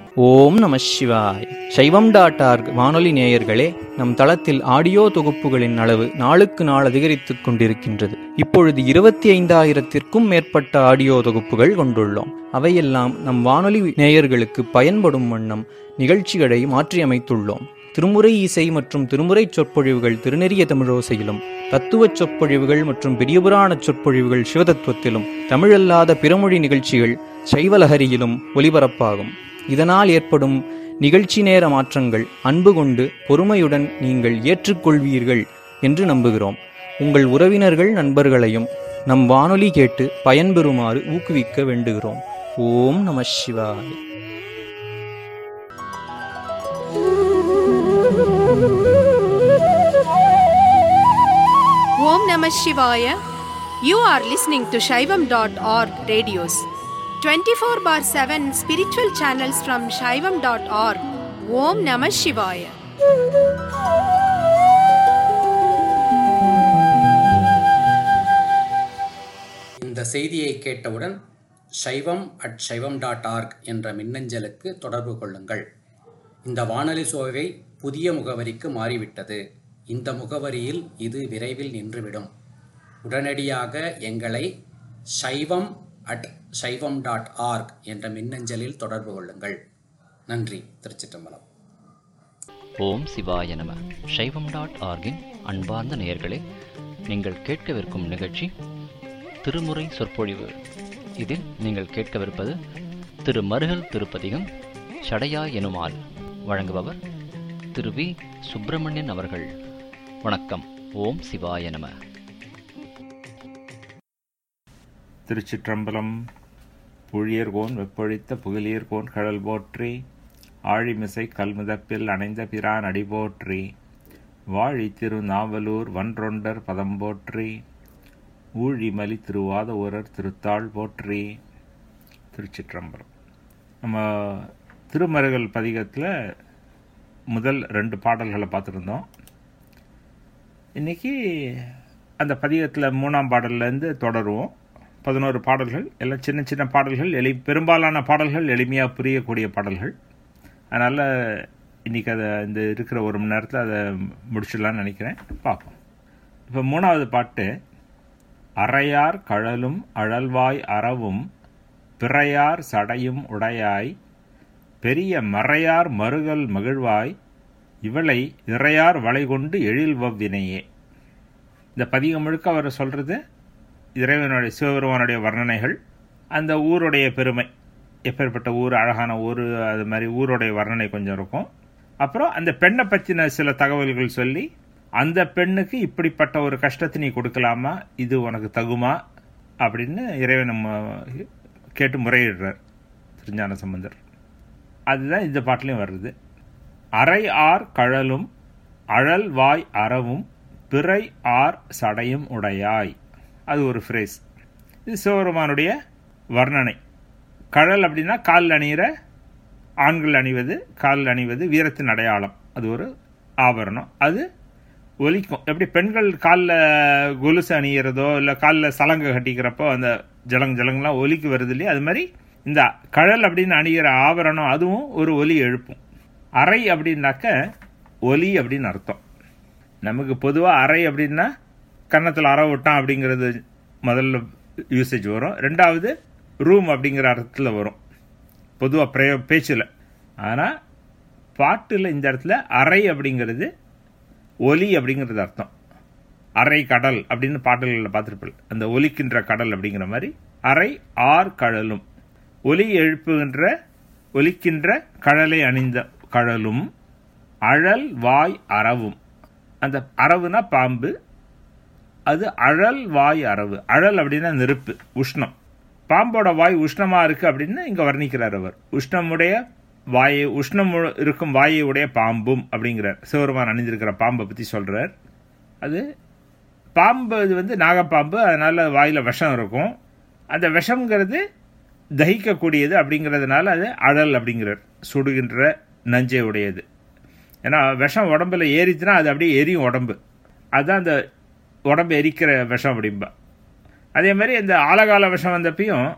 ஓம் நம சிவாய் சைவம் டாட் ஆர்க் வானொலி நேயர்களே நம் தளத்தில் ஆடியோ தொகுப்புகளின் அளவு நாளுக்கு நாள் அதிகரித்துக் கொண்டிருக்கின்றது இப்பொழுது இருபத்தி ஐந்தாயிரத்திற்கும் மேற்பட்ட ஆடியோ தொகுப்புகள் கொண்டுள்ளோம் அவையெல்லாம் நம் வானொலி நேயர்களுக்கு பயன்படும் வண்ணம் நிகழ்ச்சிகளை மாற்றியமைத்துள்ளோம் திருமுறை இசை மற்றும் திருமுறை சொற்பொழிவுகள் திருநெறிய தமிழோசையிலும் தத்துவச் சொற்பொழிவுகள் மற்றும் பெரியபுராண சொற்பொழிவுகள் சிவதத்துவத்திலும் தமிழல்லாத பிறமொழி நிகழ்ச்சிகள் சைவலஹரியிலும் ஒலிபரப்பாகும் இதனால் ஏற்படும் நிகழ்ச்சி நேர மாற்றங்கள் அன்பு கொண்டு பொறுமையுடன் நீங்கள் ஏற்றுக்கொள்வீர்கள் என்று நம்புகிறோம் உங்கள் உறவினர்கள் நண்பர்களையும் நம் வானொலி கேட்டு பயன்பெறுமாறு ஊக்குவிக்க வேண்டுகிறோம் ஓம் நம சிவாய் Om Namah Shivaya. You are listening to Shaivam.org radios. 24 bar 7 spiritual channels from Shaivam.org. Om Namah Shivaya. இந்த செய்தியை கேட்டவுடன் சைவம் அட் சைவம் டாட் ஆர்க் என்ற மின்னஞ்சலுக்கு தொடர்பு கொள்ளுங்கள் இந்த வானொலி சோவை புதிய முகவரிக்கு மாறிவிட்டது இந்த முகவரியில் இது விரைவில் நின்றுவிடும் உடனடியாக எங்களை சைவம் அட் சைவம் டாட் ஆர்க் என்ற மின்னஞ்சலில் தொடர்பு கொள்ளுங்கள் நன்றி திருச்சிற்றம்பலம் ஓம் சிவாய நம சைவம் டாட் ஆர்கின் அன்பார்ந்த நேயர்களே நீங்கள் கேட்கவிருக்கும் நிகழ்ச்சி திருமுறை சொற்பொழிவு இதில் நீங்கள் கேட்கவிருப்பது திரு மருகல் திருப்பதிகம் சடையா எனுமால் வழங்குபவர் திரு வி சுப்பிரமணியன் அவர்கள் வணக்கம் ஓம் சிவாய நம திருச்சிற்றம்பலம் புழியர்கோன் வெப்பொழித்த புகழியர்கோன் கடல் போற்றி ஆழிமிசை கல்முதப்பில் அணைந்த பிரான் அடி போற்றி வாழி திரு நாவலூர் வன்றொண்டர் பதம் போற்றி ஊழிமலி திருவாத ஊரர் திருத்தாள் போற்றி திருச்சிற்றம்பலம் நம்ம திருமருகல் பதிகத்தில் முதல் ரெண்டு பாடல்களை பார்த்துருந்தோம் இன்னைக்கு அந்த பதிகத்தில் மூணாம் பாடல்லேருந்து தொடருவோம் பதினோரு பாடல்கள் எல்லாம் சின்ன சின்ன பாடல்கள் எளி பெரும்பாலான பாடல்கள் எளிமையாக புரியக்கூடிய பாடல்கள் அதனால் இன்றைக்கி அதை இந்த இருக்கிற ஒரு மணி நேரத்தில் அதை முடிச்சிடலான்னு நினைக்கிறேன் பார்ப்போம் இப்போ மூணாவது பாட்டு அறையார் கழலும் அழல்வாய் அறவும் பிறையார் சடையும் உடையாய் பெரிய மறையார் மறுகல் மகிழ்வாய் இவளை இறையார் வளை கொண்டு எழில்வவ்வினையே இந்த பதிகம் முழுக்க அவர் சொல்கிறது இறைவனுடைய சிவபெருமானுடைய வர்ணனைகள் அந்த ஊருடைய பெருமை எப்பேற்பட்ட ஊர் அழகான ஊர் அது மாதிரி ஊருடைய வர்ணனை கொஞ்சம் இருக்கும் அப்புறம் அந்த பெண்ணை பற்றின சில தகவல்கள் சொல்லி அந்த பெண்ணுக்கு இப்படிப்பட்ட ஒரு கஷ்டத்தை நீ கொடுக்கலாமா இது உனக்கு தகுமா அப்படின்னு இறைவன் நம்ம கேட்டு முறையிடுறார் திருஞான சம்பந்தர் அதுதான் இந்த பாட்டிலையும் வருது அரை ஆர் கழலும் அழல் வாய் அறவும் பிறை ஆர் சடையும் உடையாய் அது ஒரு ஃப்ரேஸ் இது சிவபெருமானுடைய வர்ணனை கழல் அப்படின்னா காலில் அணிகிற ஆண்கள் அணிவது காலில் அணிவது வீரத்தின் அடையாளம் அது ஒரு ஆபரணம் அது ஒலிக்கும் எப்படி பெண்கள் காலில் கொலுசு அணிகிறதோ இல்லை காலில் சலங்கை கட்டிக்கிறப்போ அந்த ஜலங் ஜலங்கெலாம் ஒலிக்கு வருது இல்லையா அது மாதிரி இந்த கழல் அப்படின்னு அணிகிற ஆபரணம் அதுவும் ஒரு ஒலி எழுப்பும் அறை அப்படின்னாக்க ஒலி அப்படின்னு அர்த்தம் நமக்கு பொதுவாக அறை அப்படின்னா கன்னத்தில் அற விட்டான் அப்படிங்கிறது முதல்ல யூசேஜ் வரும் ரெண்டாவது ரூம் அப்படிங்கிற அர்த்தத்தில் வரும் பொதுவாக பிரயோ பேச்சில் ஆனால் பாட்டில் இந்த இடத்துல அறை அப்படிங்கிறது ஒலி அப்படிங்கிறது அர்த்தம் அரை கடல் அப்படின்னு பாடல்களில் பார்த்துருப்பீங்க அந்த ஒலிக்கின்ற கடல் அப்படிங்கிற மாதிரி அரை ஆர் கடலும் ஒலி எழுப்புகின்ற ஒலிக்கின்ற கடலை அணிந்த கடலும் அழல் வாய் அறவும் அந்த அரவுனா பாம்பு அது அழல் வாய் அரவு அழல் அப்படின்னா நெருப்பு உஷ்ணம் பாம்போட வாய் உஷ்ணமா இருக்கு அப்படின்னு இங்க வர்ணிக்கிறார் அவர் உஷ்ணமுடைய வாயை உஷ்ணம் இருக்கும் வாயை உடைய பாம்பும் அப்படிங்கிறார் சிவருமான் அணிந்திருக்கிற பாம்பை பத்தி சொல்றார் அது பாம்பு இது வந்து நாகப்பாம்பு அதனால வாயில விஷம் இருக்கும் அந்த விஷம்ங்கிறது தகிக்கக்கூடியது அப்படிங்கிறதுனால அது அழல் அப்படிங்கிறார் சுடுகின்ற நஞ்சை உடையது ஏன்னா விஷம் உடம்புல ஏறிச்சுன்னா அது அப்படியே எரியும் உடம்பு அதுதான் அந்த உடம்பு எரிக்கிற விஷம் அப்படிம்பா அதே மாதிரி இந்த ஆலகால விஷம் வந்தப்பையும்